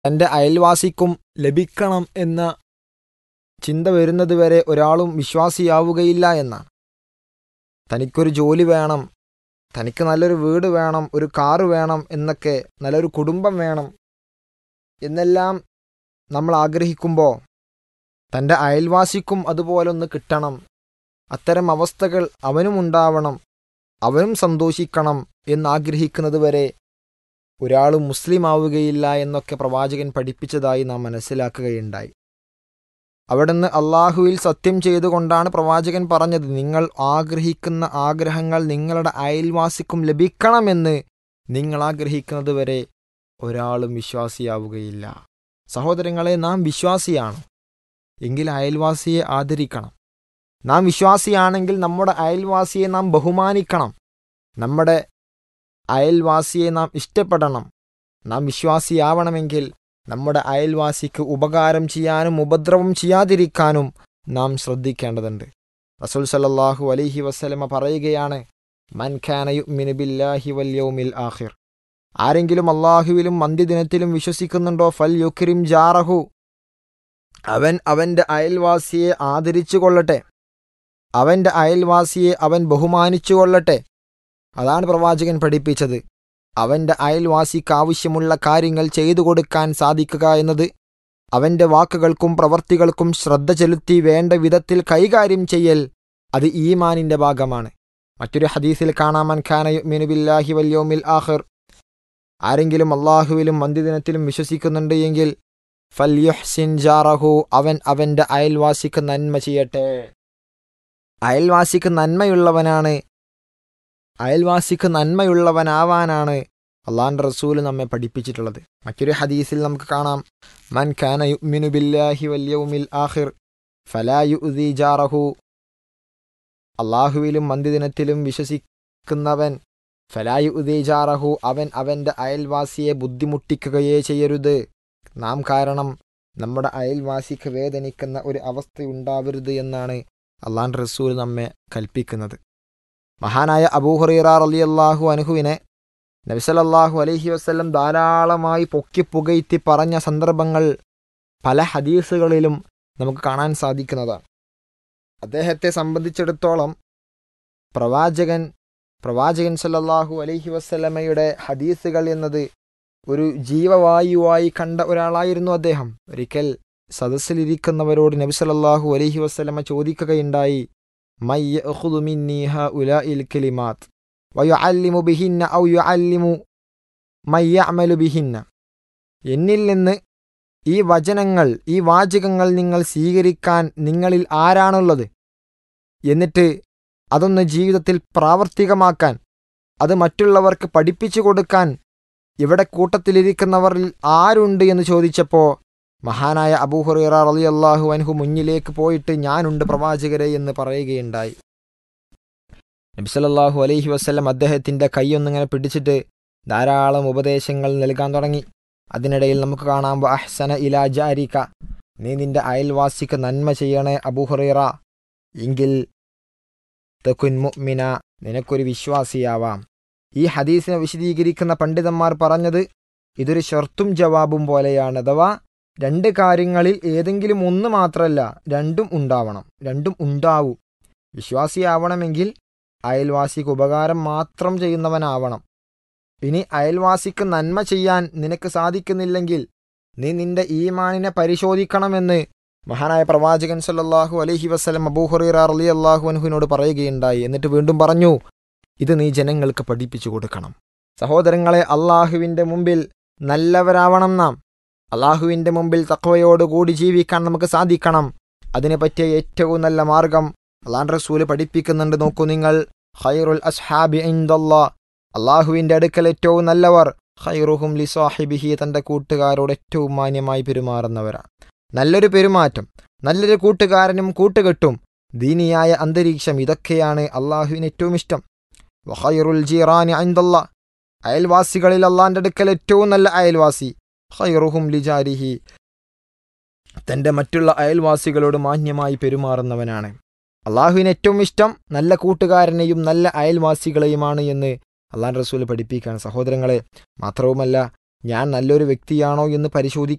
തൻ്റെ അയൽവാസിക്കും ലഭിക്കണം എന്ന ചിന്ത വരുന്നതുവരെ ഒരാളും വിശ്വാസിയാവുകയില്ല എന്നാണ് തനിക്കൊരു ജോലി വേണം തനിക്ക് നല്ലൊരു വീട് വേണം ഒരു കാറ് വേണം എന്നൊക്കെ നല്ലൊരു കുടുംബം വേണം എന്നെല്ലാം നമ്മൾ ആഗ്രഹിക്കുമ്പോൾ തൻ്റെ അയൽവാസിക്കും അതുപോലൊന്ന് കിട്ടണം അത്തരം അവസ്ഥകൾ അവനും ഉണ്ടാവണം അവനും സന്തോഷിക്കണം എന്നാഗ്രഹിക്കുന്നത് വരെ ഒരാൾ മുസ്ലിം ആവുകയില്ല എന്നൊക്കെ പ്രവാചകൻ പഠിപ്പിച്ചതായി നാം മനസ്സിലാക്കുകയുണ്ടായി അവിടുന്ന് അള്ളാഹുവിൽ സത്യം ചെയ്തുകൊണ്ടാണ് പ്രവാചകൻ പറഞ്ഞത് നിങ്ങൾ ആഗ്രഹിക്കുന്ന ആഗ്രഹങ്ങൾ നിങ്ങളുടെ അയൽവാസിക്കും ലഭിക്കണമെന്ന് നിങ്ങൾ ആഗ്രഹിക്കുന്നത് വരെ ഒരാളും വിശ്വാസിയാവുകയില്ല സഹോദരങ്ങളെ നാം വിശ്വാസിയാണ് എങ്കിൽ അയൽവാസിയെ ആദരിക്കണം നാം വിശ്വാസിയാണെങ്കിൽ നമ്മുടെ അയൽവാസിയെ നാം ബഹുമാനിക്കണം നമ്മുടെ അയൽവാസിയെ നാം ഇഷ്ടപ്പെടണം നാം വിശ്വാസിയാവണമെങ്കിൽ നമ്മുടെ അയൽവാസിക്ക് ഉപകാരം ചെയ്യാനും ഉപദ്രവം ചെയ്യാതിരിക്കാനും നാം ശ്രദ്ധിക്കേണ്ടതുണ്ട് റസൂൽ സല്ലല്ലാഹു അലൈഹി വസല്ലമ പറയുകയാണ് മൻ ഖാന യുഅ്മിനു ബില്ലാഹി വൽ യൗമിൽ ആഖിർ ആരെങ്കിലും അള്ളാഹുവിലും അന്ത്യദിനത്തിലും വിശ്വസിക്കുന്നുണ്ടോ ഫൽ യുക്രിം ജാറഹു അവൻ അവൻ്റെ അയൽവാസിയെ ആദരിച്ചു കൊള്ളട്ടെ അവൻ്റെ അയൽവാസിയെ അവൻ ബഹുമാനിച്ചു കൊള്ളട്ടെ അതാണ് പ്രവാചകൻ പഠിപ്പിച്ചത് അവൻ്റെ അയൽവാസിക്ക് ആവശ്യമുള്ള കാര്യങ്ങൾ ചെയ്തു കൊടുക്കാൻ സാധിക്കുക എന്നത് അവൻ്റെ വാക്കുകൾക്കും പ്രവർത്തികൾക്കും ശ്രദ്ധ ചെലുത്തി വേണ്ട വിധത്തിൽ കൈകാര്യം ചെയ്യൽ അത് ഈമാനിൻ്റെ ഭാഗമാണ് മറ്റൊരു ഹദീസിൽ കാണാമൻ ഖാന ബില്ലാഹി വല്യോമിൽ ആഹിർ ആരെങ്കിലും അള്ളാഹുവിലും മന്ദിദിനത്തിലും വിശ്വസിക്കുന്നുണ്ട് എങ്കിൽ ഫല്യുഹ്സിൻ ജാറഹു അവൻ അവൻ്റെ അയൽവാസിക്ക് നന്മ ചെയ്യട്ടെ അയൽവാസിക്ക് നന്മയുള്ളവനാണ് അയൽവാസിക്ക് നന്മയുള്ളവനാവാനാണ് അള്ളാന്റെ റസൂൽ നമ്മെ പഠിപ്പിച്ചിട്ടുള്ളത് മറ്റൊരു ഹദീസിൽ നമുക്ക് കാണാം മൻ ഖാന യുഅ്മിനു ബില്ലാഹി വൽ യൗമിൽ ആഖിർ ഫലാ യുഅ്ദി ജാറഹു അള്ളാഹുവിലും മന്ദിദിനത്തിലും വിശ്വസിക്കുന്നവൻ ഫലാ യുഅ്ദി ജാറഹു അവൻ അവൻ്റെ അയൽവാസിയെ ബുദ്ധിമുട്ടിക്കുകയേ ചെയ്യരുത് നാം കാരണം നമ്മുടെ അയൽവാസിക്ക് വേദനിക്കുന്ന ഒരു അവസ്ഥയുണ്ടാവരുത് എന്നാണ് അള്ളാൻ റസൂൽ നമ്മെ കൽപ്പിക്കുന്നത് മഹാനായ അബൂഹുറൈറ റളിയല്ലാഹു അൻഹുവിനെ നബിസലല്ലാഹു അലൈഹി വസ്ല്ലം ധാരാളമായി പൊക്കി പുകയ്ത്തി പറഞ്ഞ സന്ദർഭങ്ങൾ പല ഹദീസുകളിലും നമുക്ക് കാണാൻ സാധിക്കുന്നതാണ് അദ്ദേഹത്തെ സംബന്ധിച്ചിടത്തോളം പ്രവാചകൻ പ്രവാചകൻ സല്ലല്ലാഹു അലൈഹി വസ്ലമയുടെ ഹദീസുകൾ എന്നത് ഒരു ജീവവായുവായി കണ്ട ഒരാളായിരുന്നു അദ്ദേഹം ഒരിക്കൽ സദസ്സിലിരിക്കുന്നവരോട് നബി സല്ലല്ലാഹു അലൈഹി വസ്ലമ ചോദിക്കുകയുണ്ടായി മൈ യഖുദു മിന്നി ഹഉലാഇൽ കലിമാത്ത് വയുഅല്ലിമു ബിഹിന്ന ഔ യുഅല്ലിമു മൈ യഅമലു ബിഹിന്ന എന്നിൽ നിന്ന് ഈ വചനങ്ങൾ ഈ വാചകങ്ങൾ നിങ്ങൾ സ്വീകരിക്കാൻ നിങ്ങളിൽ ആരാണുള്ളത് എന്നിട്ട് അതൊന്ന് ജീവിതത്തിൽ പ്രാവർത്തികമാക്കാൻ അത് മറ്റുള്ളവർക്ക് പഠിപ്പിച്ചു കൊടുക്കാൻ ഇവിടെ കൂട്ടത്തിലിരിക്കുന്നവരിൽ ആരുണ്ട് എന്ന് ചോദിച്ചപ്പോൾ മഹാനായ അബൂഹുറൈറ റളിയല്ലാഹു അൻഹു മുന്നിലേക്ക് പോയിട്ട് ഞാനുണ്ട് പ്രവാചകരെ എന്ന് പറയുകയുണ്ടായി നബിസലല്ലാഹു അലൈഹി വസ്ലം അദ്ദേഹത്തിൻ്റെ കൈയൊന്നിങ്ങനെ പിടിച്ചിട്ട് ധാരാളം ഉപദേശങ്ങൾ നൽകാൻ തുടങ്ങി അതിനിടയിൽ നമുക്ക് കാണാം അഹ്സന ഇലാ ജാരിക നീ നിന്റെ അയൽവാസിക്ക് നന്മ ചെയ്യണേ അബൂഹുറൈറ എങ്കിൽ തെക്കുൻ മുഅ്മിന നിനക്കൊരു വിശ്വാസിയാവാം ഈ ഹദീസിനെ വിശദീകരിക്കുന്ന പണ്ഡിതന്മാർ പറഞ്ഞത് ഇതൊരു ഷർത്തും ജവാബും പോലെയാണ് അഥവാ രണ്ട് കാര്യങ്ങളിൽ ഏതെങ്കിലും ഒന്ന് മാത്രമല്ല രണ്ടും ഉണ്ടാവണം രണ്ടും ഉണ്ടാവും വിശ്വാസിയാവണമെങ്കിൽ അയൽവാസിക്ക് ഉപകാരം മാത്രം ചെയ്യുന്നവനാവണം ഇനി അയൽവാസിക്ക് നന്മ ചെയ്യാൻ നിനക്ക് സാധിക്കുന്നില്ലെങ്കിൽ നീ നിന്റെ ഈമാനിനെ പരിശോധിക്കണമെന്ന് മഹാനായ പ്രവാചകൻ സല്ലല്ലാഹു അലൈഹി വസ്ലം അബൂഹുറൈറ അലി അള്ളാഹു അൻഹുവിനോട് പറയുകയുണ്ടായി എന്നിട്ട് വീണ്ടും പറഞ്ഞു ഇത് നീ ജനങ്ങൾക്ക് പഠിപ്പിച്ചു കൊടുക്കണം സഹോദരങ്ങളെ അള്ളാഹുവിൻ്റെ മുമ്പിൽ നല്ലവരാവണം നാം അള്ളാഹുവിൻ്റെ മുമ്പിൽ തക്വയോടുകൂടി ജീവിക്കാൻ നമുക്ക് സാധിക്കണം അതിനെ പറ്റിയ ഏറ്റവും നല്ല മാർഗം അള്ളാൻ റസൂല് പഠിപ്പിക്കുന്നുണ്ട് നോക്കൂ നിങ്ങൾ ഖൈറുൽ അസ്ഹാബി ഇന്ദല്ലാ അള്ളാഹുവിൻ്റെ അടുക്കൽ ഏറ്റവും നല്ലവർ ഖൈറുഹും ലി സാഹിബിഹി തൻ്റെ കൂട്ടുകാരോട് ഏറ്റവും മാന്യമായി പെരുമാറുന്നവരാണ് നല്ലൊരു പെരുമാറ്റം നല്ലൊരു കൂട്ടുകാരനും കൂട്ടുകെട്ടും ദീനിയായ അന്തരീക്ഷം ഇതൊക്കെയാണ് അള്ളാഹുവിന് ഏറ്റവും ഇഷ്ടം വഖൈറുൽ ജീറാനി ഐന്ദല്ല അയൽവാസികളിൽ അള്ളാന്റെ അടുക്കൽ ഏറ്റവും നല്ല അയൽവാസി ഖൈറുഹും ലിജാരിഹി തൻ്റെ മറ്റുള്ള അയൽവാസികളോട് മാന്യമായി പെരുമാറുന്നവനാണ് അള്ളാഹുവിന് ഏറ്റവും ഇഷ്ടം നല്ല കൂട്ടുകാരനെയും നല്ല അയൽവാസികളെയുമാണ് എന്ന് അള്ളാൻ റസൂൽ പഠിപ്പിക്കുകയാണ് സഹോദരങ്ങളെ മാത്രവുമല്ല ഞാൻ നല്ലൊരു വ്യക്തിയാണോ എന്ന് പരിശോധി